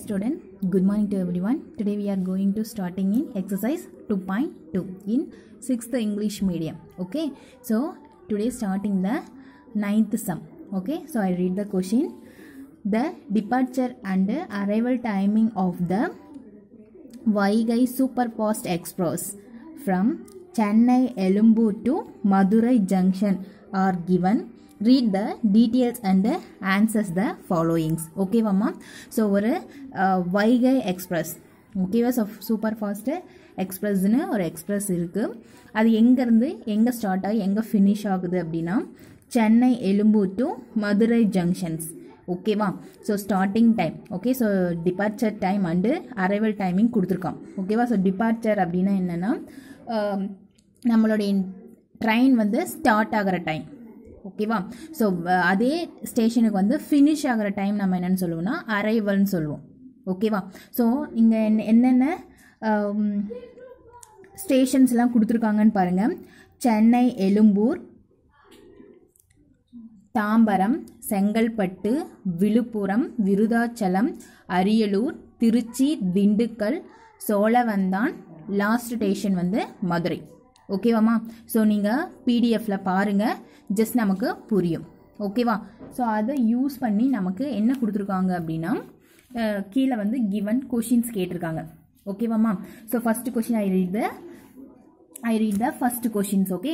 student good morning to everyone today we are going to starting in exercise 2.2 in 6th english medium okay so today starting the ninth sum okay so i read the question the departure and arrival timing of the Vaigai Superfast Express from Chennai Elambur to Madurai Junction are given. Read the details and answers the followings. ஓகேவாம்மா so ஒரு Vaigai express ஓகேவா so super fast எக்ஸ்பிரஸ்னு ஒரு express இருக்குது அது எங்கேருந்து எங்கே start ஆகி எங்கே ஃபினிஷ் ஆகுது அப்படின்னா சென்னை எழும்பூர் டு மதுரை ஜங்ஷன்ஸ் ஓகேவா so starting time okay so departure time and arrival timing கொடுத்துருக்கான் ஓகேவா ஸோ டிபார்ச்சர் அப்படின்னா என்னென்னா நம்மளுடைய ட்ரெயின் வந்து ஸ்டார்ட் ஆகிற டைம் ஓகேவா ஸோ அதே ஸ்டேஷனுக்கு வந்து ஃபினிஷ் ஆகிற டைம் நம்ம என்னென்னு சொல்லுவோம்னா அரைவல்னு சொல்லுவோம் ஓகேவா ஸோ இங்கே என்னென்ன ஸ்டேஷன்ஸ்லாம் கொடுத்துருக்காங்கன்னு பாருங்கள் சென்னை எழும்பூர் தாம்பரம் செங்கல்பட்டு விழுப்புரம் விருதாச்சலம் அரியலூர் திருச்சி திண்டுக்கல் சோழவந்தான் லாஸ்ட் ஸ்டேஷன் வந்து மதுரை ஓகேவாம்மா ஸோ நீங்கள் பிடிஎஃப்பில் பாருங்கள் ஜஸ்ட் நமக்கு புரியும் ஓகேவா ஸோ அதை யூஸ் பண்ணி நமக்கு என்ன கொடுத்துருக்காங்க அப்படின்னா கீழே வந்து கிவன் கொஷின்ஸ் கேட்டிருக்காங்க ஓகேவாம்மா so first question I read the I read the first questions okay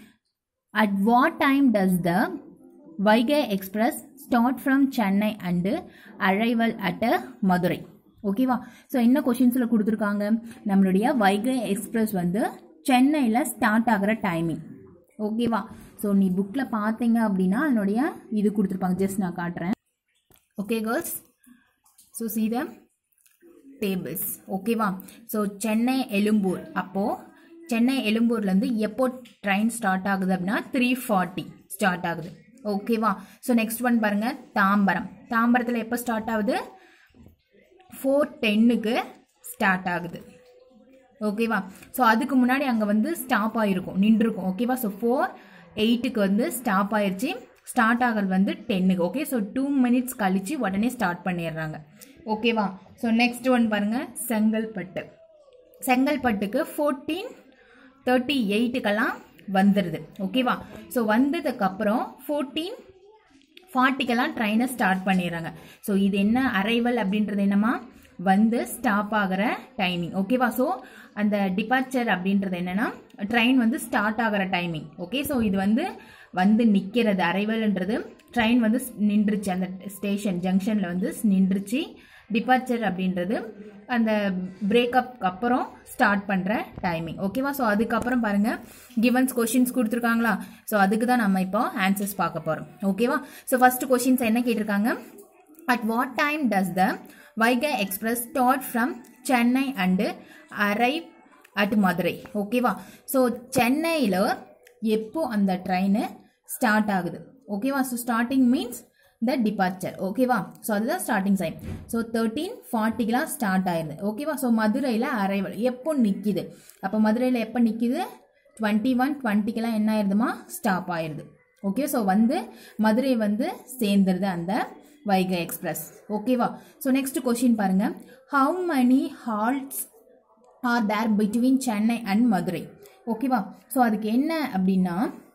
at what time does the Vaigai express start from Chennai and arrival at Madurai ஓகேவா ஸோ என்ன கொஷின்ஸில் கொடுத்துருக்காங்க நம்மளுடைய வைகை எக்ஸ்பிரஸ் வந்து சென்னையில் ஸ்டார்ட் ஆகிற டைமிங் ஓகேவா ஸோ நீ புக்கில் பார்த்தீங்க அப்படின்னா அதனுடைய இது கொடுத்துருப்பாங்க ஜஸ்ட் நான் காட்டுறேன் okay girls so see the tables ஓகேவா ஸோ சென்னை எழும்பூர் அப்போது சென்னை எழும்பூர்லேருந்து எப்போ ட்ரெயின் ஸ்டார்ட் ஆகுது அப்படின்னா த்ரீ ஃபார்ட்டி ஸ்டார்ட் ஆகுது ஓகேவா ஸோ நெக்ஸ்ட் ஒன் பாருங்கள் தாம்பரம் தாம்பரத்தில் எப்போ ஸ்டார்ட் ஆகுது ஃபோர் டென்னுக்கு ஸ்டார்ட் ஆகுது ஓகேவா ஸோ அதுக்கு முன்னாடி அங்கே வந்து ஸ்டாப் ஆகிருக்கும் நின்றுருக்கும் ஓகேவா ஸோ ஃபோர் எயிட்டுக்கு வந்து ஸ்டாப் ஆயிடுச்சு ஸ்டார்ட் ஆகிறது வந்து டென்னுக்கு ஓகே ஸோ டூ மினிட்ஸ் கழித்து உடனே ஸ்டார்ட் பண்ணிடுறாங்க ஓகேவா ஸோ நெக்ஸ்ட் ஒன் பாருங்கள் செங்கல்பட்டு செங்கல்பட்டுக்கு ஃபோர்டீன் தேர்ட்டி எயிட்டுக்கெல்லாம் வந்துடுது ஓகேவா ஸோ வந்ததுக்கப்புறம் ஃபோர்டீன் ஃபார்ட்டிக்கெல்லாம் ட்ரெயினை ஸ்டார்ட் பண்ணிடுறாங்க ஸோ இது என்ன அரைவல் அப்படின்றது என்னமா வந்து ஸ்டாப் ஆகிற டைமிங் ஓகேவா ஸோ அந்த டிபார்ச்சர் அப்படின்றது என்னன்னா ட்ரெயின் வந்து ஸ்டார்ட் ஆகிற டைமிங் ஓகே ஸோ இது வந்து வந்து நிற்கிறது அரைவல்ன்றது ட்ரெயின் வந்து நின்றுச்சு அந்த ஸ்டேஷன் ஜங்ஷனில் வந்து நின்றுச்சு டிபார்ச்சர் அப்படின்றது அந்த பிரேக்கப் அப்புறம் ஸ்டார்ட் பண்ணுற டைமிங் ஓகேவா ஸோ அதுக்கப்புறம் பாருங்கள் கிவன்ஸ் கொஷின்ஸ் கொடுத்துருக்காங்களா ஸோ அதுக்கு தான் நம்ம இப்போ ஆன்சர்ஸ் பார்க்க போகிறோம் ஓகேவா ஸோ ஃபர்ஸ்ட் கொஷின்ஸ் என்ன கேட்டிருக்காங்க at what time does the Vaigai express start from Chennai and arrive at Madurai ஓகேவா ஸோ சென்னையில் எப்போ அந்த ட்ரெயின் ஸ்டார்ட் ஆகுது ஓகேவா so starting means the departure ஓகேவா ஸோ அதுதான் ஸ்டார்டிங் டைம் ஸோ தேர்ட்டீன் ஃபார்ட்டிக்கெலாம் ஸ்டார்ட் ஆயிருது ஓகேவா ஸோ மதுரையில் அரைவல் எப்போ நிற்கிது அப்போ மதுரையில் எப்போ நிற்கிது டுவெண்ட்டி ஒன் டுவெண்ட்டிக்கெலாம் என்ன ஆயிருதுமா ஸ்டாப் ஆயிடுது ஓகே ஸோ வந்து மதுரை வந்து சேர்ந்துருது அந்த வைகை எக்ஸ்பிரஸ் ஓகேவா ஸோ நெக்ஸ்ட் கொஷின் பாருங்க how many halts are there between Chennai and Madurai ஓகேவா ஸோ அதுக்கு என்ன அப்படின்னா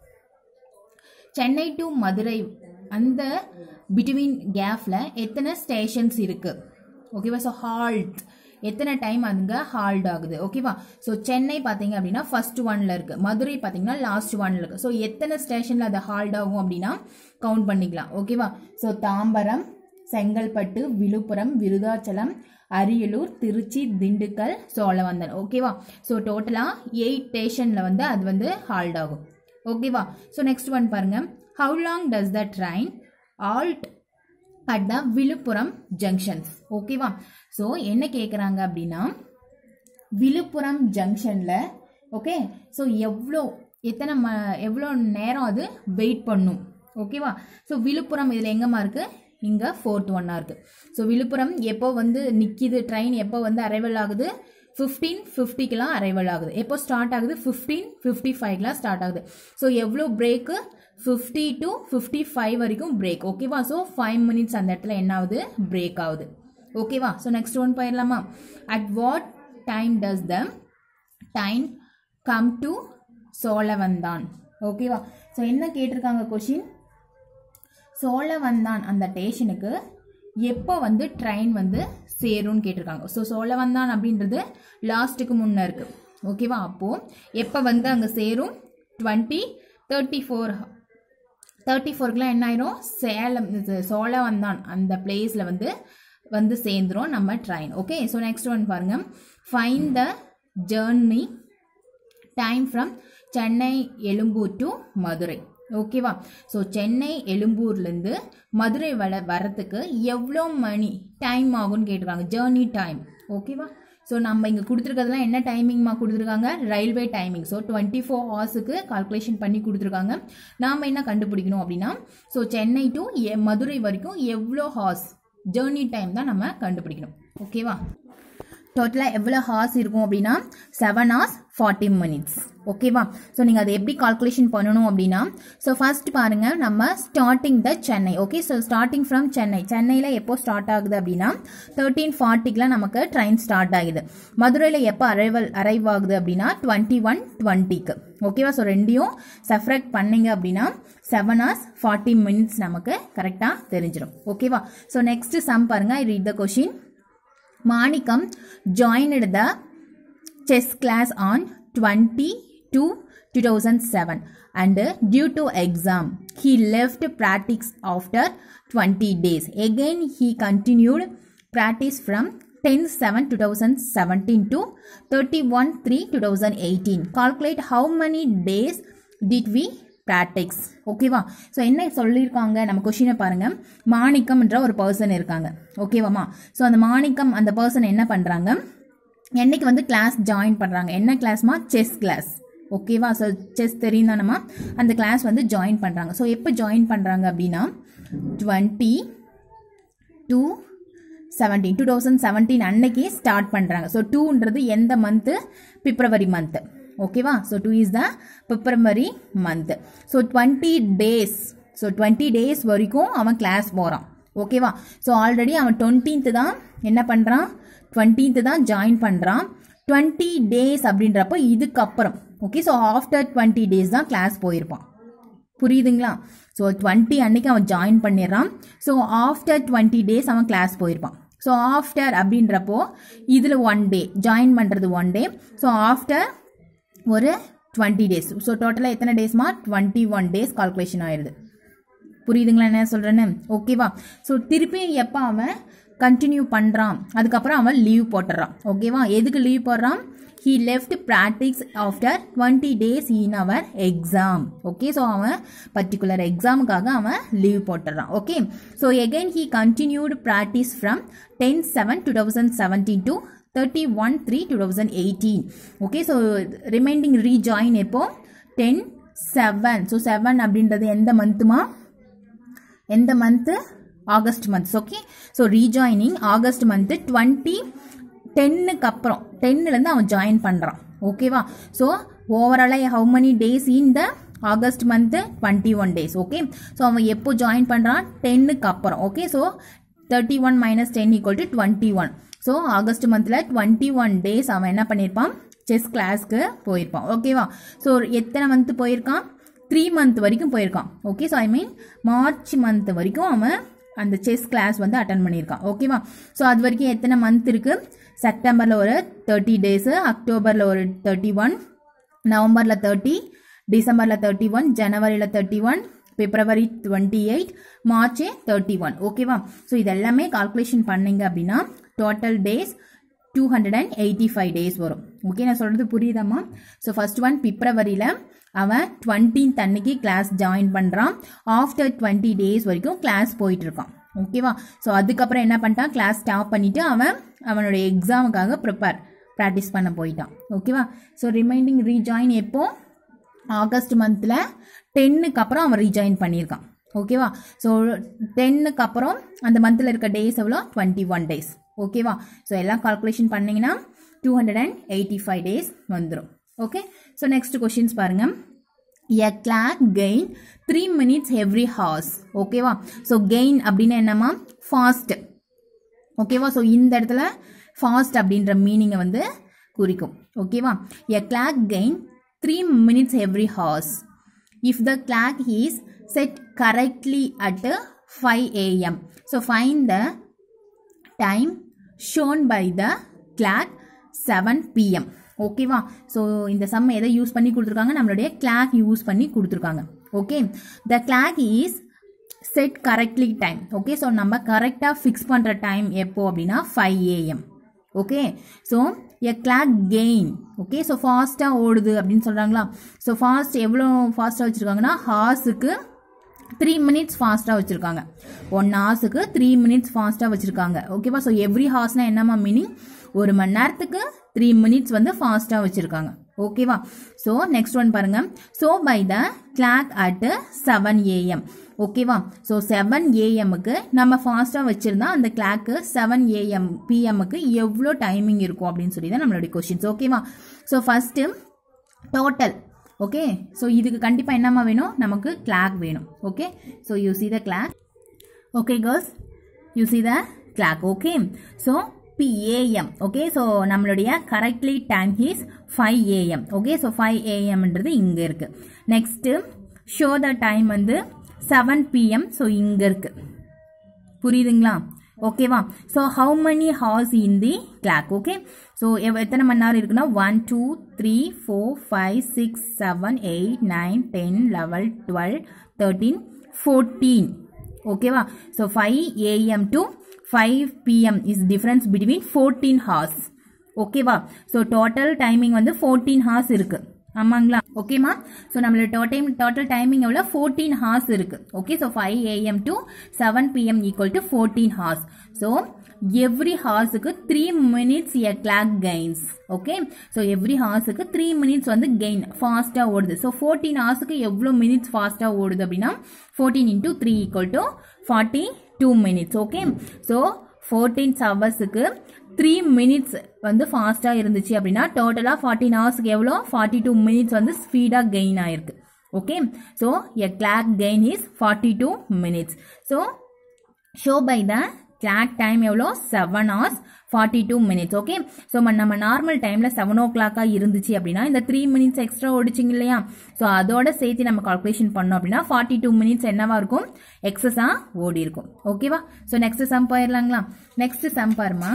சென்னை டு மதுரை அந்த பிட்வீன் கேஃபில் எத்தனை ஸ்டேஷன்ஸ் இருக்குது ஓகேவா ஸோ ஹால்ட் எத்தனை டைம் அதுங்க ஹால்ட் ஆகுது ஓகேவா ஸோ சென்னை பார்த்தீங்க அப்படின்னா ஃபர்ஸ்ட் ஒன்ல இருக்கு மதுரை பார்த்தீங்கன்னா லாஸ்ட் ஒன்ல இருக்கு ஸோ எத்தனை ஸ்டேஷனில் அது ஹால்ட் ஆகும் அப்படின்னா கவுண்ட் பண்ணிக்கலாம் ஓகேவா ஸோ தாம்பரம் செங்கல்பட்டு விழுப்புரம் விருதாச்சலம் அரியலூர் திருச்சி திண்டுக்கல் சோழவந்தன் ஓகேவா ஸோ டோட்டலாக எயிட் ஸ்டேஷனில் வந்து அது வந்து ஹால்ட் ஆகும் ஓகேவா ஸோ நெக்ஸ்ட் ஒன் பாருங்க how long does the train halt at the Villupuram junctions ஓகேவா ஸோ என்ன கேட்குறாங்க அப்படின்னா விழுப்புரம் ஜங்ஷனில் ஓகே ஸோ எவ்வளோ எத்தனை ம எவ்வளோ நேரம் அது வெயிட் பண்ணும் ஓகேவா ஸோ விழுப்புரம் இதில் எங்கேம்மா இருக்குது இங்கே ஃபோர்த் ஒன்னாக இருக்குது ஸோ விழுப்புரம் எப்போ வந்து நிற்கிது ட்ரெயின் எப்போ வந்து அரைவல் ஆகுது ஃபிஃப்டீன் ஃபிஃப்டிக்கெலாம் அரைவல் ஆகுது எப்போ ஸ்டார்ட் ஆகுது ஃபிஃப்டீன் ஃபிஃப்டி ஃபைவ்லாம் ஸ்டார்ட் ஆகுது ஸோ எவ்வளோ break fifty to fifty five வரைக்கும் பிரேக் ஓகேவா ஸோ ஃபைவ் மினிட்ஸ் அந்த இடத்துல என்ன ஆகுது பிரேக் ஆகுது ஓகேவா ஸோ நெக்ஸ்ட் ஒன் போயிடலாமா at what time does the time come to Cholavandan ஓகேவா ஸோ என்ன கேட்டிருக்காங்க கொஷின் சோழவந்தான் அந்த ஸ்டேஷனுக்கு எப்போ வந்து ட்ரெயின் வந்து சேரும்னு கேட்டிருக்காங்க ஸோ சோழவந்தான் அப்படின்றது லாஸ்ட்டுக்கு முன்னே இருக்குது ஓகேவா அப்போது எப்போ வந்து அங்கே சேரும் டுவெண்ட்டி தேர்ட்டி ஃபோர் தேர்ட்டி ஃபோருக்குலாம் என்ன ஆயிரும் சேலம் இது சோழவந்தான் அந்த பிளேஸில் வந்து வந்து சேர்ந்துரும் நம்ம train okay so next one பாருங்க fine the journey time from Chennai Egmore to Madurai ஓகேவா ஸோ சென்னை எழும்பூர்லேருந்து மதுரை வர வரத்துக்கு எவ்வளோ மணி டைம் ஆகும்னு கேட்டிருக்காங்க ஜேர்னி டைம் ஓகேவா ஸோ நம்ம இங்கே கொடுத்துருக்கிறதுலாம் என்ன டைமிங்மா கொடுத்துருக்காங்க railway timing so twenty four ஹவர்ஸுக்கு கால்குலேஷன் பண்ணி கொடுத்துருக்காங்க நாம் என்ன கண்டுபிடிக்கணும் அப்படின்னா ஸோ சென்னை டு மதுரை வரைக்கும் எவ்வளோ ஹார்ஸ் ஜேர்னி டைம் தான் நம்ம கண்டுபிடிக்கணும் ஓகேவா டோட்டலாக எவ்வளோ ஹார்ஸ் இருக்கும் அப்படின்னா செவன் ஹார்ஸ் ஃபார்ட்டி மினிட்ஸ் ஓகேவா ஸோ நீங்கள் அதை எப்படி கால்குலேஷன் பண்ணணும் அப்படின்னா ஸோ ஃபர்ஸ்ட் பாருங்கள் நம்ம starting the Chennai okay so starting from Chennai சென்னையில் எப்போ ஸ்டார்ட் ஆகுது அப்படின்னா தேர்ட்டீன் ஃபார்ட்டிக்கெலாம் நமக்கு ட்ரெயின் ஸ்டார்ட் ஆகுது மதுரையில் எப்போ அரைவல் அரைவ் ஆகுது அப்படின்னா டுவெண்ட்டி ஒன் டுவெண்ட்டிக்கு ஓகேவா ஸோ ரெண்டையும் செஃப்ரெக்ட் பண்ணீங்க அப்படின்னா செவன் ஹவர்ஸ் ஃபார்ட்டி மினிட்ஸ் நமக்கு கரெக்டாக தெரிஞ்சிடும் ஓகேவா ஸோ நெக்ஸ்ட் சம் பாருங்க I read the question Manikam joined the chess class on 22 2007 and due to exam he left practice after 20 days again he continued practice from 10 7 2017 to 31 3 2018 calculate how many days did we practice ஓகேவா so என்ன சொல்லியிருக்காங்க நம்ம கொஷினை பாருங்கள் மாணிக்கம்ன்ற ஒரு person இருக்காங்க ஓகேவாம்மா so அந்த மாணிக்கம் அந்த பர்சன் என்ன பண்ணுறாங்க என்னைக்கு வந்து கிளாஸ் ஜாயின் பண்ணுறாங்க என்ன கிளாஸ்மா செஸ் கிளாஸ் ஓகேவா ஸோ செஸ் தெரியும் தானம்மா அந்த கிளாஸ் வந்து ஜாயின் பண்ணுறாங்க ஸோ எப்போ ஜாயின் பண்ணுறாங்க அப்படின்னா twenty two seventeen two thousand seventeen அன்னைக்கு ஸ்டார்ட் பண்ணுறாங்க ஸோ டூன்றது எந்த மந்த்து பிப்ரவரி மந்த்து ஓகேவா so two is the February month so twenty days so twenty days வரைக்கும் அவன் கிளாஸ் போகிறான் ஓகேவா ஸோ ஆல்ரெடி அவன் டுவெண்ட்டீன்த்து தான் என்ன பண்ணுறான் டுவெண்ட்டீன்த்து தான் ஜாயின் பண்ணுறான் டுவெண்ட்டி டேஸ் அப்படின்றப்போ இதுக்கப்புறம் okay so after twenty days தான் கிளாஸ் போயிருப்பான் புரியுதுங்களா ஸோ டுவெண்ட்டி அன்னைக்கு அவன் ஜாயின் பண்ணிடுறான் ஸோ ஆஃப்டர் டுவெண்ட்டி டேஸ் அவன் கிளாஸ் போயிருப்பான் ஸோ ஆஃப்டர் அப்படின்றப்போ இதில் ஒன் டே ஜாயின் பண்ணுறது ஒன் டே ஸோ ஆஃப்டர் ஒரு டுவெண்ட்டி டேஸ் ஸோ டோட்டலாக எத்தனை டேஸ்மா டுவெண்ட்டி ஒன் டேஸ் கால்குலேஷன் ஆயிடுது புரியுதுங்களா என்ன சொல்கிறேன்னு ஓகேவா ஸோ திருப்பி எப்போ அவன் கண்டினியூ பண்ணுறான் அதுக்கப்புறம் அவன் லீவ் போட்டுறான் ஓகேவா எதுக்கு லீவ் போடுறான் he left practice after twenty days in our exam okay so அவன் பர்டிகுலர் எக்ஸாமுக்காக அவன் லீவ் போட்டுறான் okay so again he continued practice from ten seven two thousand seventeen to thirty one three two thousand eighteen okay so reminding rejoin எப்போ ten seven so seven அப்படின்றது எந்த மந்த்துமா எந்த month August months okay so rejoining August month twenty டென்னுக்கு அப்புறம் டென்னுலேருந்து அவன் join பண்ணுறான் ஓகேவா ஸோ ஓவராலாக how many days in the August month twenty one days okay so அவன் எப்போ ஜாயின் பண்ணுறான் டென்னுக்கு அப்புறம் okay so thirty one minus ten equal to twenty one so August மந்தில் டுவெண்ட்டி ஒன் டேஸ் அவன் என்ன பண்ணியிருப்பான் செஸ் கிளாஸ்க்கு போயிருப்பான் ஓகேவா ஸோ எத்தனை மந்த் போயிருக்கான் த்ரீ மந்த் வரைக்கும் போயிருக்கான் okay so I mean March month வரைக்கும் அவன் அந்த செஸ் கிளாஸ் வந்து அட்டன் பண்ணியிருக்கான் ஓகேவா ஸோ அது வரைக்கும் எத்தனை மந்த் இருக்குது செப்டம்பரில் ஒரு தேர்ட்டி டேஸு அக்டோபரில் ஒரு தேர்ட்டி ஒன் நவம்பரில் தேர்ட்டி டிசம்பரில் தேர்ட்டி ஒன் ஜனவரியில் thirty one February twenty eight மார்ச்சே தேர்ட்டி ஒன் ஓகேவா ஸோ இது எல்லாமே கால்குலேஷன் பண்ணீங்க அப்படின்னா total days two hundred and eighty five days வரும் ஓகே நான் சொல்கிறது புரியுதாம்மா ஸோ ஃபர்ஸ்ட் ஒன் பிப்ரவரியில் அவன் டுவெண்ட்டீன்த் அன்னைக்கு கிளாஸ் ஜாயின் பண்ணுறான் ஆஃப்டர் டுவெண்ட்டி டேஸ் வரைக்கும் கிளாஸ் போயிட்டு இருக்கான் ஓகேவா ஸோ அதுக்கப்புறம் என்ன பண்ணிட்டான் கிளாஸ் ஸ்டாப் பண்ணிவிட்டு அவன் அவனோட எக்ஸாமுக்காக ப்ரிப்பேர் ப்ராக்டிஸ் பண்ண போயிட்டான் ஓகேவா ஸோ ரிமைண்டிங் ரீஜாயின் எப்போ ஆகஸ்ட் மந்தில் டென்னுக்கு அப்புறம் அவன் ரீஜாயின் பண்ணியிருக்கான் ஓகேவா ஸோ டென்னுக்கு அப்புறம் அந்த மந்தில் இருக்க டேஸ் எவ்வளோ டுவெண்ட்டி ஒன் டேஸ் ஓகேவா ஸோ எல்லாம் கால்குலேஷன் பண்ணிங்கன்னா two hundred and eighty five days வந்துடும் ஓகே ஸோ நெக்ஸ்ட் கொஷின்ஸ் பாருங்கள் a clock gain three minutes every hours ஓகேவா ஸோ கெயின் அப்படின்னு என்னம்மா ஃபாஸ்ட் ஓகேவா ஸோ இந்த இடத்துல ஃபாஸ்ட் அப்படின்ற மீனிங்கை வந்து குறிக்கும் ஓகேவா a clock gain three minutes every hours if the clock is set correctly at 5 a.m. So find the time shown by the clock 7 p.m. ஓகேவா ஸோ இந்த சம் எதை யூஸ் பண்ணி கொடுத்துருக்காங்க நம்மளுடைய கிளாக் யூஸ் பண்ணி கொடுத்துருக்காங்க okay the clock is set correctly time okay so நம்ம கரெக்டாக ஃபிக்ஸ் பண்ணுற டைம் எப்போ அப்படின்னா five AM okay so a clock gain okay so ஃபாஸ்ட்டாக ஓடுது அப்படின்னு சொல்கிறாங்களா ஸோ ஃபாஸ்ட் எவ்வளோ ஃபாஸ்ட்டாக வச்சுருக்காங்கன்னா ஹார்ஸுக்கு த்ரீ மினிட்ஸ் ஃபாஸ்ட்டாக வச்சுருக்காங்க ஒன் ஹார்ஸுக்கு த்ரீ மினிட்ஸ் ஃபாஸ்ட்டாக வச்சுருக்காங்க ஓகேவா ஸோ எவ்ரி ஹார்ஸ்னால் என்னம்மா மீனிங் ஒரு மணி நேரத்துக்கு த்ரீ மினிட்ஸ் வந்து ஃபாஸ்ட்டாக வச்சுருக்காங்க ஓகேவா ஸோ நெக்ஸ்ட் ஒன் பாருங்க so by the clock at seven AM ஓகேவா ஸோ செவன் ஏஎம்முக்கு நம்ம ஃபாஸ்ட்டாக வச்சுருந்தா அந்த கிளாக்கு செவன் ஏஎம் பிஎம்முக்கு எவ்வளோ டைமிங் இருக்கும் அப்படின்னு சொல்லி தான் நம்மளுடைய கொஷின்ஸ் ஓகேவா so first total okay so இதுக்கு கண்டிப்பாக என்னம்மா வேணும் நமக்கு கிளாக் வேணும் okay so you see the clock okay girls you see the clock okay so பிஏஎம் ஓகே ஸோ நம்மளுடைய correctly time is five AM okay so five ஏஎம்ன்றது இங்கே இருக்குது நெக்ஸ்ட்டு ஷோ த டைம் வந்து செவன் பிஎம் ஸோ இங்கே இருக்குது புரியுதுங்களா ஓகேவா so how many hours in the clock okay so எத்தனை மணி நேரம் இருக்குன்னா one two three four five six seven eight nine ten eleven twelve thirteen fourteen ஓகேவா so five AM to five PM is difference between fourteen hours ஓகேவா so total timing வந்து fourteen hours இருக்கு ஆமாங்களா ஓகேமா ஸோ நம்மளோட டோட்டைம் total timing எவ்வளோ fourteen hours இருக்கு okay so five AM to seven PM equal to fourteen hours so every ஹார்ஸுக்கு three minutes a clock gains okay so every ஹார்ஸுக்கு த்ரீ மினிட்ஸ் வந்து கெயின் ஃபாஸ்ட்டாக ஓடுது ஸோ ஃபோர்டீன் ஹார்ஸுக்கு எவ்வளோ மினிட்ஸ் ஃபாஸ்ட்டாக ஓடுது அப்படின்னா fourteen into three equal to forty two minutes okay so fourteen ஹவர்ஸுக்கு த்ரீ மினிட்ஸ் வந்து ஃபாஸ்ட்டாக இருந்துச்சு அப்படின்னா டோட்டலாக ஃபார்ட்டின் ஹவர்ஸ்க்கு எவ்வளோ ஃபார்ட்டி டூ மினிட்ஸ் வந்து ஸ்பீடாக கெயின் ஆயிருக்கு okay so a clock gain is forty two minutes so show by the clock time எவ்வளோ seven hours forty two minutes okay so நம்ம நார்மல் டைமில் செவன் ஓ கிளாக்காக இருந்துச்சு அப்படின்னா இந்த த்ரீ மினிட்ஸ் எக்ஸ்ட்ரா ஓடிச்சிங்க இல்லையா ஸோ அதோட சேர்த்து நம்ம கால்குலேஷன் பண்ணோம் அப்படின்னா ஃபார்ட்டி டூ மினிட்ஸ் என்னவா இருக்கும் எக்ஸஸாக ஓடி இருக்கும் ஓகேவா ஸோ நெக்ஸ்ட் சம் போயிடலாங்களா நெக்ஸ்ட் சம் பாருமா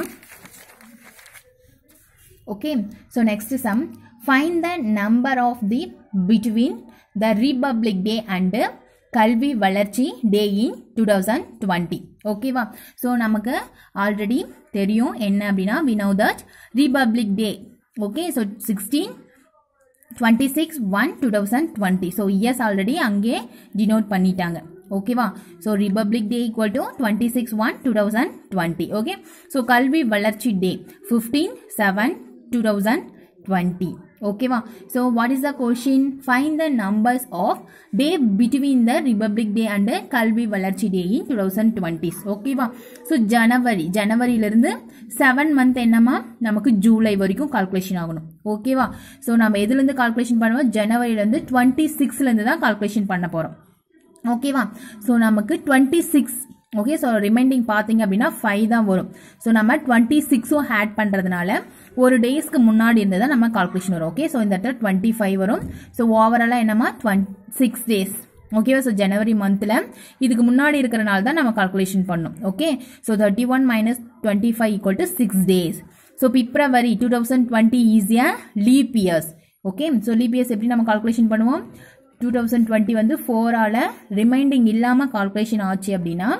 okay so next sum find the number of the between the republic day and கல்வி வளர்ச்சி day in two thousand twenty ஓகேவா ஸோ நமக்கு ஆல்ரெடி தெரியும் என்ன அப்படின்னா we know that Republic Day okay so sixteen twenty six one two thousand twenty so years already அங்கே denote பண்ணிட்டாங்க ஓகேவா so Republic Day equal to twenty six one two thousand twenty okay so கல்வி வளர்ச்சி day fifteen seven two thousand twenty ஓகேவா so what is the question find the numbers of day between the Republic Day and கல்வி வளர்ச்சி day in two thousand twenties ஓகேவா so January ஜனவரியிலிருந்து seven month என்னமா நமக்கு ஜூலை வரைக்கும் கால்குலேஷன் ஆகணும் ஓகேவா ஸோ நம்ம எதுலேருந்து கால்குலேஷன் பண்ணுவோம் ஜனவரியிலேருந்து டுவெண்ட்டி சிக்ஸ்லேருந்து தான் கால்குலேஷன் பண்ண போகிறோம் ஓகேவா ஸோ நமக்கு twenty six okay so reminding பார்த்தீங்க அப்படின்னா ஃபைவ் தான் வரும் ஸோ நம்ம டுவெண்ட்டி சிக்ஸும் ஆட் பண்ணுறதுனால ஒரு டேஸ்க்கு முன்னாடி இருந்து தான் நம்ம கால்குலேஷன் வரும் ஓகே ஸோ இந்த இடத்துல டுவெண்ட்டி ஃபைவ் வரும் ஸோ ஓவராலாக என்னமா டுவெண்ட் சிக்ஸ் டேஸ் ஓகேவா ஸோ ஜனவரி மந்தில் இதுக்கு முன்னாடி இருக்கிறனால தான் நம்ம கால்குலேஷன் பண்ணோம் okay so thirty one minus twenty five equal to six days so February two thousand twenty ஈஸியாக leap years okay so leap years எப்படி நம்ம கால்குலேஷன் பண்ணுவோம் டூ தௌசண்ட் டுவெண்ட்டி வந்து ஃபோரால் ரிமைண்டிங் இல்லாமல் கால்குலேஷன் ஆச்சு அப்படின்னா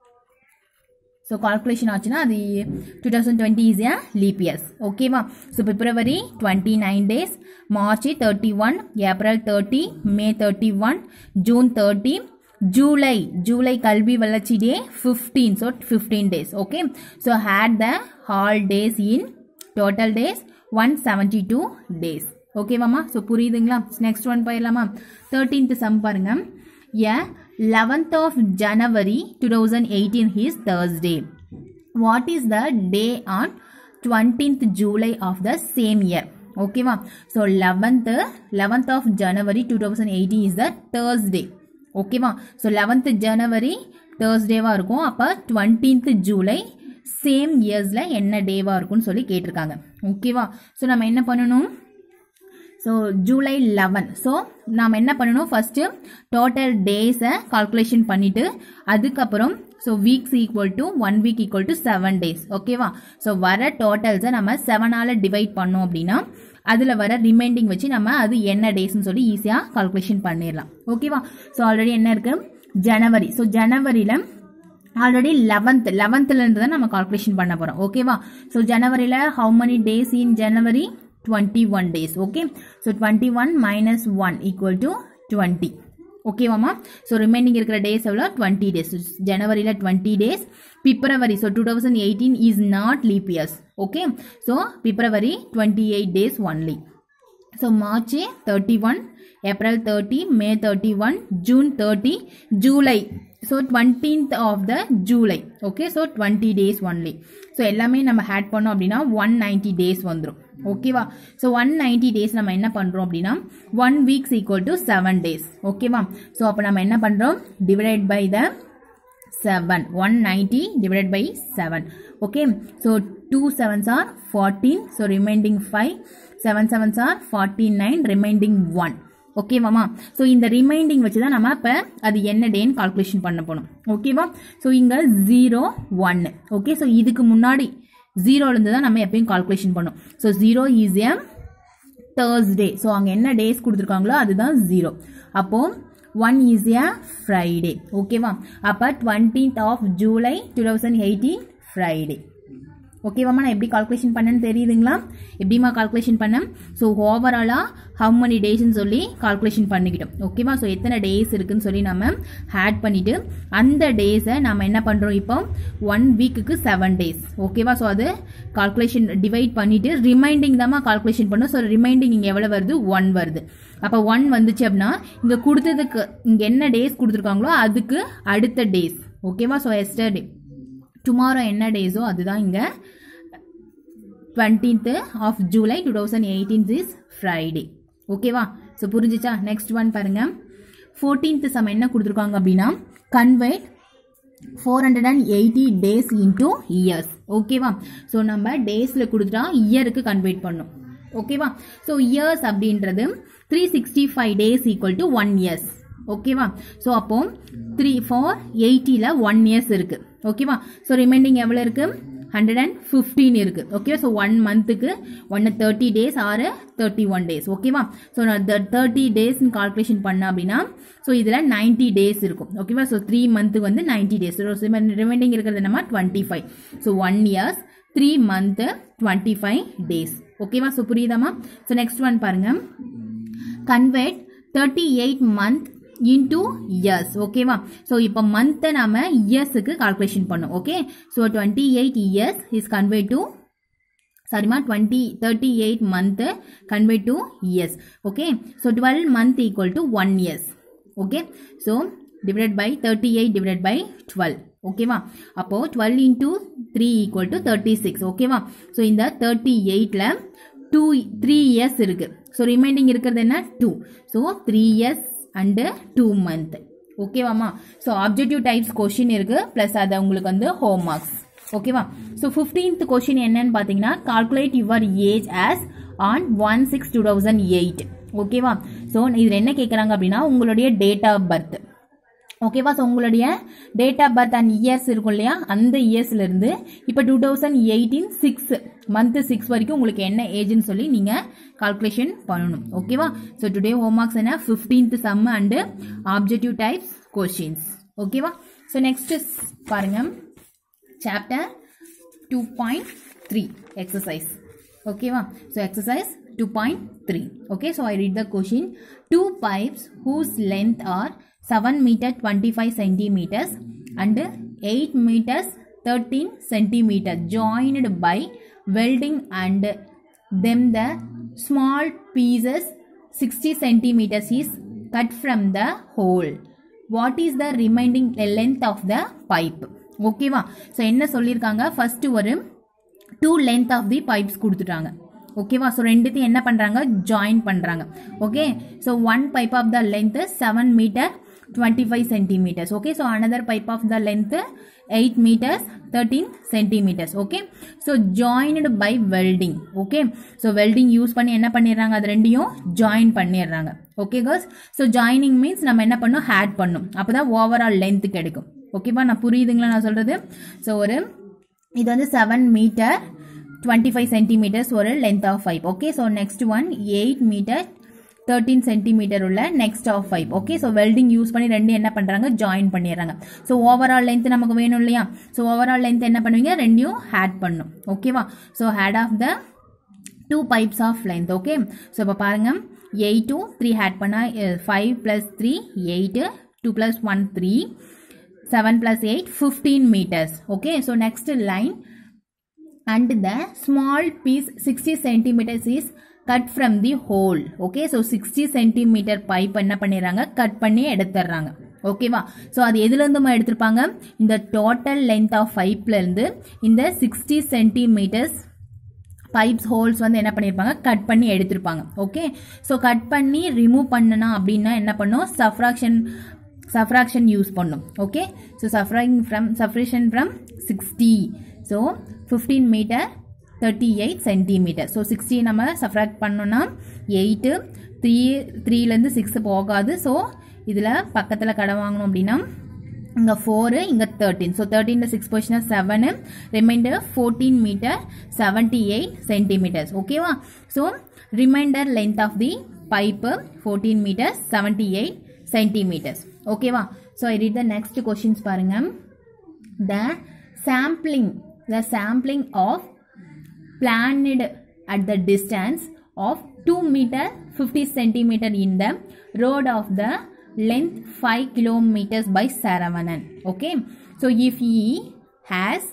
ஸோ கால்குலேஷன் ஆச்சுன்னா அது டூ தௌசண்ட் டுவெண்ட்டி ஈஸியாக லீப் இயர்ஸ் ஓகேவா so February twenty nine days March thirty one April thirty May thirty one June thirty July July கல்வி வளர்ச்சி day fifteen so fifteen days okay so had the whole days in total days one seventy two days ஓகேவாம்மா so புரியுதுங்களா next one போயிடலாமா thirteenth sum பாருங்க a eleventh of January two thousand eighteen is Thursday what is the day on twentieth July of the same year ஓகேவா so eleventh eleventh of January two thousand eighteen is the Thursday ஓகேவா so eleventh January தேர்ஸ்டேவாக இருக்கும் அப்போ twentieth July same இயர்ஸில் என்ன டேவாக இருக்கும்னு சொல்லி கேட்டிருக்காங்க ஓகேவா ஸோ நம்ம என்ன பண்ணணும் ஸோ ஜூலை லெவன் ஸோ நாம் என்ன பண்ணணும் ஃபஸ்ட்டு டோட்டல் டேஸை கால்குலேஷன் பண்ணிவிட்டு அதுக்கப்புறம் so weeks equal to one week equal to seven days ஓகேவா ஸோ வர டோட்டல்ஸை நம்ம செவனால் டிவைட் பண்ணோம் அப்படின்னா அதில் வர ரிமைண்டிங் வச்சு நம்ம அது என்ன டேஸ்னு சொல்லி ஈஸியாக கால்குலேஷன் பண்ணிடலாம் ஓகேவா ஸோ ஆல்ரெடி என்ன இருக்குது ஜனவரி ஸோ ஜனவரியில் ஆல்ரெடி லெவன்த் லெவன்த்லேருந்து தான் நம்ம கால்குலேஷன் பண்ண போகிறோம் ஓகேவா ஸோ ஜனவரியில் how many days in January twenty one days okay so twenty one minus one equal to twenty ஓகேவாமா ஸோ ரிமைனிங் இருக்கிற டேஸ் எவ்வளோ டுவெண்ட்டி டேஸ் ஜனவரியில் twenty days February so two thousand eighteen is not leap years okay so February twenty eight days only so March thirty one April thirty May thirty one June thirty July so twentieth of the July okay so twenty days only so எல்லாமே நம்ம had பண்ணோம் அப்படின்னா one ninety days வந்துடும் ஓகேவா so one ninety days நம்ம என்ன பண்ணுறோம் அப்படின்னா one weeks equal to seven days ஓகேவா ஸோ அப்போ நம்ம என்ன பண்ணுறோம் divide by the 7 190 divided by 7 okay so 2 sevens are 14 so remaining 5 7 sevens are 49 remaining 1 ஓகேவாமா ஸோ இந்த ரிமைண்டிங் வச்சு தான் நம்ம இப்போ அது என்ன டேன்னு கால்குலேஷன் பண்ண போகணும் ஓகேவா ஸோ இங்கே ஜீரோ ஒன்று ஓகே ஸோ இதுக்கு முன்னாடி ஜீரோலேருந்து தான் நம்ம எப்பயும் கால்குலேஷன் பண்ணோம் so zero is a Thursday so அங்கே என்ன டேஸ் கொடுத்துருக்காங்களோ அதுதான் ஜீரோ அப்போ ஒன் இஸ் ஏ ஃப்ரைடே ஓகேவா அப்போ twentieth of July two thousand eighteen Friday ஓகேவாம்மா நான் எப்படி கால்குலேஷன் பண்ணேன்னு தெரியுதுங்களா எப்படிமா கால்குலேஷன் பண்ணேன் ஸோ ஓவராலாக ஹவு many டேஸ்ன்னு சொல்லி கால்குலேஷன் பண்ணிக்கிட்டோம் ஓகேவா ஸோ எத்தனை டேஸ் இருக்குன்னு சொல்லி நம்ம ஆட் பண்ணிவிட்டு அந்த டேஸை நம்ம என்ன பண்ணுறோம் இப்போ ஒன் வீக்குக்கு செவன் டேஸ் ஓகேவா ஸோ அது கால்குலேஷன் டிவைட் பண்ணிவிட்டு ரிமைண்டிங் தாம்மா கால்குலேஷன் பண்ணோம் ஸோ ரிமைண்டிங் இங்கே எவ்வளோ வருது ஒன் வருது அப்போ ஒன் வந்துச்சு அப்படின்னா இங்கே கொடுத்ததுக்கு இங்கே என்ன டேஸ் கொடுத்துருக்காங்களோ அதுக்கு அடுத்த டேஸ் ஓகேவா ஸோ எஸ்டர்டே டுமாரோ என்ன டேஸோ அதுதான் இங்கே twentieth of July two thousand eighteen is Friday ஓகேவா ஸோ புரிஞ்சிச்சா நெக்ஸ்ட் ஒன் பாருங்க ஃபோர்டீன்த் சம் என்ன கொடுத்துருக்காங்க அப்படின்னா convert four hundred and eighty days into years ஓகேவா ஸோ நம்ம டேஸில் கொடுத்துட்டா இயருக்கு கன்வெர்ட் பண்ணும் ஓகேவா ஸோ இயர்ஸ் அப்படின்றது three sixty five days equal to one years ஓகேவா ஸோ அப்போ த்ரீ ஃபோர் எயிட்டியில் ஒன் இயர்ஸ் இருக்கு ஓகேவா ஸோ ரிமைனிங் எவ்வளோ இருக்கு ஹண்ட்ரட் அண்ட் ஃபிஃப்டீன் இருக்கு ஓகே ஸோ ஒன் மந்த்துக்கு ஒன்று தேர்ட்டி டேஸ் ஆறு தேர்ட்டி ஒன் டேஸ் ஓகேவா ஸோ நான் தேர்ட்டி டேஸ்னு கால்குலேஷன் பண்ண அப்படின்னா ஸோ இதில் நைன்ட்டி டேஸ் இருக்கும் ஓகேவா ஸோ த்ரீ மந்த்துக்கு வந்து நைன்ட்டி டேஸ் ரிமைனிங் இருக்கிறது என்னமா twenty five so one years three month twenty five days ஓகேவா ஸோ புரியுதாமா ஸோ நெக்ஸ்ட் ஒன் பாருங்க convert thirty eight month into years ஓகேவா ஸோ இப்போ மந்த்தை நாம இயர்ஸுக்கு கால்குலேஷன் பண்ணோம் okay so twenty eight years is convert to சாரிமா twenty thirty eight month convert to years okay so twelve month equal to one years okay so divide by thirty eight divide by twelve ஓகேவா அப்போ twelve into three equal to thirty six ஓகேவா so இந்த thirty எயிட்டில் two three years இருக்கு so reminding இருக்கிறது என்ன two so three years and two month ஓகேவாம்மா so objective types question இருக்கு ப்ளஸ் அது உங்களுக்கு வந்து ஹோம் மார்க்ஸ் ஓகேவா ஸோ ஃபிஃப்டீன்த் கொஷின் என்னன்னு பார்த்தீங்கன்னா calculate your age as on one six two thousand eight ஓகேவா ஸோ இதில் என்ன கேட்குறாங்க அப்படின்னா உங்களுடைய டேட் ஆஃப் பர்த் ஓகேவா ஸோ உங்களுடைய date of birth and years இருக்கும் இல்லையா அந்த இயர்ஸ்ல இருந்து இப்போ two thousand eighteen six month six வரைக்கும் உங்களுக்கு என்ன ஏஜ்னு சொல்லி நீங்கள் கால்குலேஷன் பண்ணணும் ஓகேவா ஸோ டுடே ஹோம் மார்க்ஸ் என்ன fifteenth sum and objective types questions ஓகேவா ஸோ நெக்ஸ்ட் பாருங்க chapter two point three exercise ஓகேவா so exercise two point three okay so I read the question two pipes whose length are 7 meter 25 centimeters and 8 meters 13 centimeter joined by welding and them the small pieces 60 centimeters is cut from the hole what is the remaining length of the pipe ஓகேவா so என்ன சொல்லியிருக்காங்க first ஒரு two length of the pipes கொடுத்துட்டாங்க ஓகேவா so ரெண்டுத்தையும் என்ன பண்ணுறாங்க join பண்ணுறாங்க okay so one pipe of the length seven metre 25 centimeters okay so another pipe of the length 8 meters 13 centimeters okay so joined by welding okay so welding use பண்ணி என்ன பண்ணிடுறாங்க அது ரெண்டையும் ஜாயின் பண்ணிடுறாங்க okay girls so joining means நம்ம என்ன பண்ணோம் had பண்ணும் அப்போ தான் ஓவரால் லென்த்து கிடைக்கும் ஓகேவா நான் புரியுதுங்களா நான் சொல்கிறது ஸோ ஒரு இது வந்து seven metre twenty five centimetres ஒரு length of five okay so next one eight metre thirteen centimetre உள்ள next of five okay so welding use பண்ணி ரெண்டு என்ன பண்ணுறாங்க ஜாயின் பண்ணிடுறாங்க ஸோ ஓவரால் லென்த் நமக்கு வேணும் இல்லையா ஸோ ஓவரால் லென்த் என்ன பண்ணுவீங்க ரெண்டையும் ஹேட் பண்ணும் ஓகேவா so add of the two pipes of length okay so இப்போ பாருங்கள் எயிட் டூ த்ரீ ஹேட் பண்ணால் five plus three eight two plus one three seven plus eight fifteen metres okay so next line and the small piece 60 centimeters is cut from the hole okay so 60 centimeter pipe என்ன பண்ணிடுறாங்க cut பண்ணி எடுத்துடுறாங்க ஓகேவா so அது எதுலேருந்துமா எடுத்திருப்பாங்க இந்த total length of பைப்லேருந்து இந்த sixty centimetres pipes holes வந்து என்ன பண்ணியிருப்பாங்க கட் பண்ணி எடுத்திருப்பாங்க ஓகே ஸோ கட் பண்ணி ரிமூவ் பண்ணனா அப்படின்னா என்ன பண்ணும் சஃப்ராக்ஷன் சஃப்ராக்ஷன் யூஸ் பண்ணும் ஓகே ஸோ சஃப்ராங் from subtraction from sixty so fifteen metre thirty eight centimetre so sixty நம்ம சஃப்ராக்ட் பண்ணோன்னா எயிட்டு த்ரீ த்ரீலேருந்து சிக்ஸ் போகாது ஸோ இதில் பக்கத்தில் கடை வாங்கணும் அப்படின்னா இங்கே ஃபோரு இங்கே தேர்ட்டின் ஸோ தேர்ட்டின் சிக்ஸ் பொசிஷனா seven remainder fourteen metre seventy eight centimetres ஓகேவா so remainder length of the pipe fourteen metres seventy eight centimetres ஓகேவா so I read the next questions பாருங்க the sampling the sampling of planned at the distance of 2 meter 50 centimeter in the road of the length 5 kilometers by Saravanan. Okay. So if he has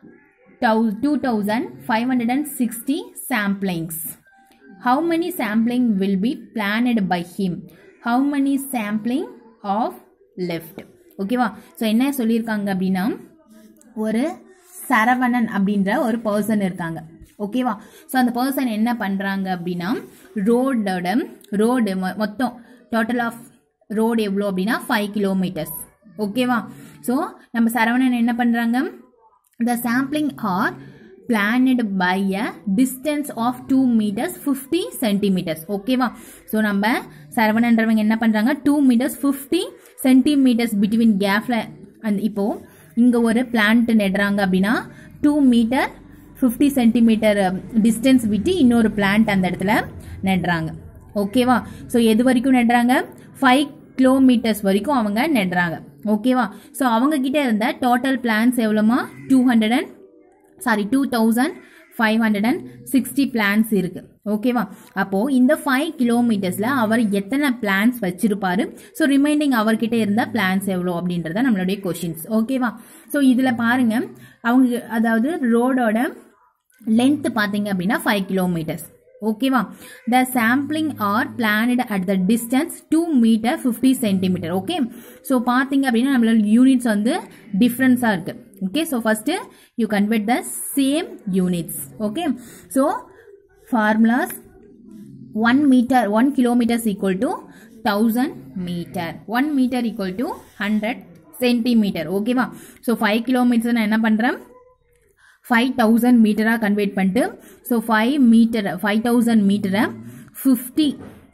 2560 samplings, how many sampling will be planned by him? How many sampling of left? ஓகேவா so என்ன சொல்லியிருக்காங்க அப்படின்னா ஒரு சரவணன் அப்படின்ற ஒரு person இருக்காங்க ஓகேவா so அந்த பர்சன் என்ன பண்ணுறாங்க அப்படின்னா ரோடோட ரோடு மொத்தம் டோட்டல் ஆஃப் ரோடு எவ்வளோ அப்படின்னா ஃபைவ் கிலோமீட்டர்ஸ் ஓகேவா ஸோ நம்ம சரவணன் என்ன பண்ணுறாங்க the sampling are planted by a distance of two metres fifty centimetres ஓகேவா ஸோ நம்ம சரவணன்றவங்க என்ன பண்ணுறாங்க two metres fifty centimetres between கேப்ல அந்த இப்போ இங்கே ஒரு பிளான்ட் நடுறாங்க அப்படின்னா two metre fifty centimetre distance விட்டு இன்னொரு பிளான்ட் அந்த இடத்துல நடுறாங்க ஓகேவா ஸோ எது வரைக்கும் நடுறாங்க ஃபைவ் கிலோமீட்டர்ஸ் வரைக்கும் அவங்க நடுறாங்க ஓகேவா ஸோ அவங்க கிட்ட இருந்த டோட்டல் பிளான்ஸ் எவ்வளோமா two hundred and sorry two thousand five hundred and sixty plants இருக்கு ஓகேவா அப்போ இந்த ஃபைவ் கிலோமீட்டர்ஸ்ல அவர் எத்தனை பிளான்ஸ் வச்சிருப்பாரு ஸோ ரிமைனிங் அவர்கிட்ட இருந்த பிளான்ஸ் எவ்வளோ அப்படின்றத நம்மளுடைய கொஷின்ஸ் ஓகேவா ஸோ இதில் பாருங்க அவங்க அதாவது ரோடோட லென்த் பார்த்தீங்க அப்படின்னா ஃபைவ் கிலோமீட்டர்ஸ் ஓகேவா the sampling are planted at the distance two metre fifty centimetre okay so பார்த்தீங்க அப்படின்னா நம்மளோட யூனிட்ஸ் வந்து டிஃப்ரென்ஸாக இருக்கு okay so first you convert the same units okay so formulas one metre one kilometres equal to thousand metre one metre equal to hundred centimetre ஓகேவா so five kilometre நான் என்ன பண்ணுறேன் ஃபைவ் தௌசண்ட் மீட்டராக convert பண்ணிட்டு so five metre five thousand மீட்டரை fifty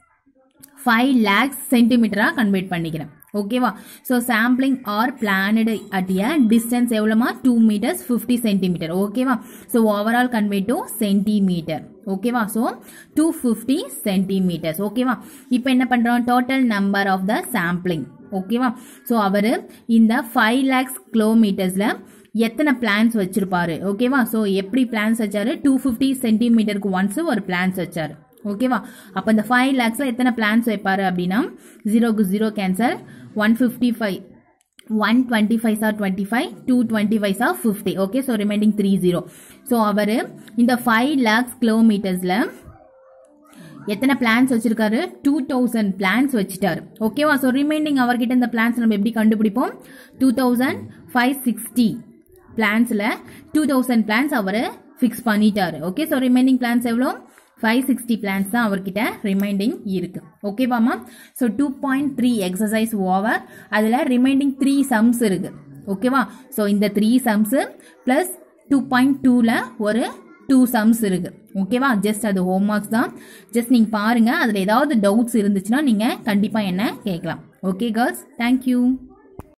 five lakhs சென்டிமீட்டராக convert பண்ணிக்கிறேன் ஓகேவா so sampling are planted at a distance எவ்வளோமா டூ மீட்டர்ஸ் ஃபிஃப்டி சென்டிமீட்டர் ஓகேவா so overall convert to centimetre ஓகேவா ஸோ டூ ஃபிஃப்டி சென்டிமீட்டர்ஸ் ஓகேவா இப்போ என்ன பண்ணுறோம் total number of the sampling ஓகேவா ஸோ அவர் இந்த ஃபைவ் லேக்ஸ் கிலோமீட்டர்ஸில் எத்தனை பிளான்ஸ் வச்சிருப்பாரு ஓகேவா ஸோ எப்படி பிளான்ஸ் வச்சாரு டூ ஃபிஃப்டி சென்டிமீட்டருக்கு ஒன்ஸ் ஒரு பிளான்ஸ் வச்சாரு ஓகேவா அப்போ இந்த ஃபைவ் லேக்ஸில் எத்தனை பிளான்ஸ் வைப்பாரு அப்படின்னா ஜீரோக்கு zero cancel one fifty five one twenty five sir twenty five two twenty five sir fifty okay so remaining three zero so அவர் இந்த ஃபைவ் லேக்ஸ் கிலோமீட்டர்ஸில் எத்தனை பிளான்ஸ் வச்சிருக்காரு டூ தௌசண்ட் பிளான்ஸ் வச்சுட்டாரு ஓகேவா ஸோ ரிமைனிங் அவர்கிட்ட இந்த பிளான்ஸ் நம்ம எப்படி கண்டுபிடிப்போம் டூ தௌசண்ட் ஃபைவ் சிக்ஸ்டி பிளான்ஸில் டூ தௌசண்ட் பிளான்ஸ் அவர் ஃபிக்ஸ் பண்ணிட்டாரு ஓகே ஸோ ரிமைனிங் பிளான்ஸ் எவ்வளோ ஃபைவ் சிக்ஸ்டி பிளான்ஸ் தான் அவர்கிட்ட ரிமைண்டிங் இருக்கு ஓகேவாமா so two point three exercise over அதில் ரிமைண்டிங் த்ரீ சம்ஸ் இருக்கு ஓகேவா ஸோ இந்த three sums plus two point டூவில் ஒரு டூ சம்ஸ் இருக்கு ஓகேவா ஜஸ்ட் அது ஹோம் ஒர்க்ஸ் தான் ஜஸ்ட் நீங்கள் பாருங்கள் அதில் ஏதாவது டவுட்ஸ் இருந்துச்சுன்னா நீங்கள் கண்டிப்பாக என்ன கேட்கலாம் ஓகே கேர்ள்ஸ் தேங்க்யூ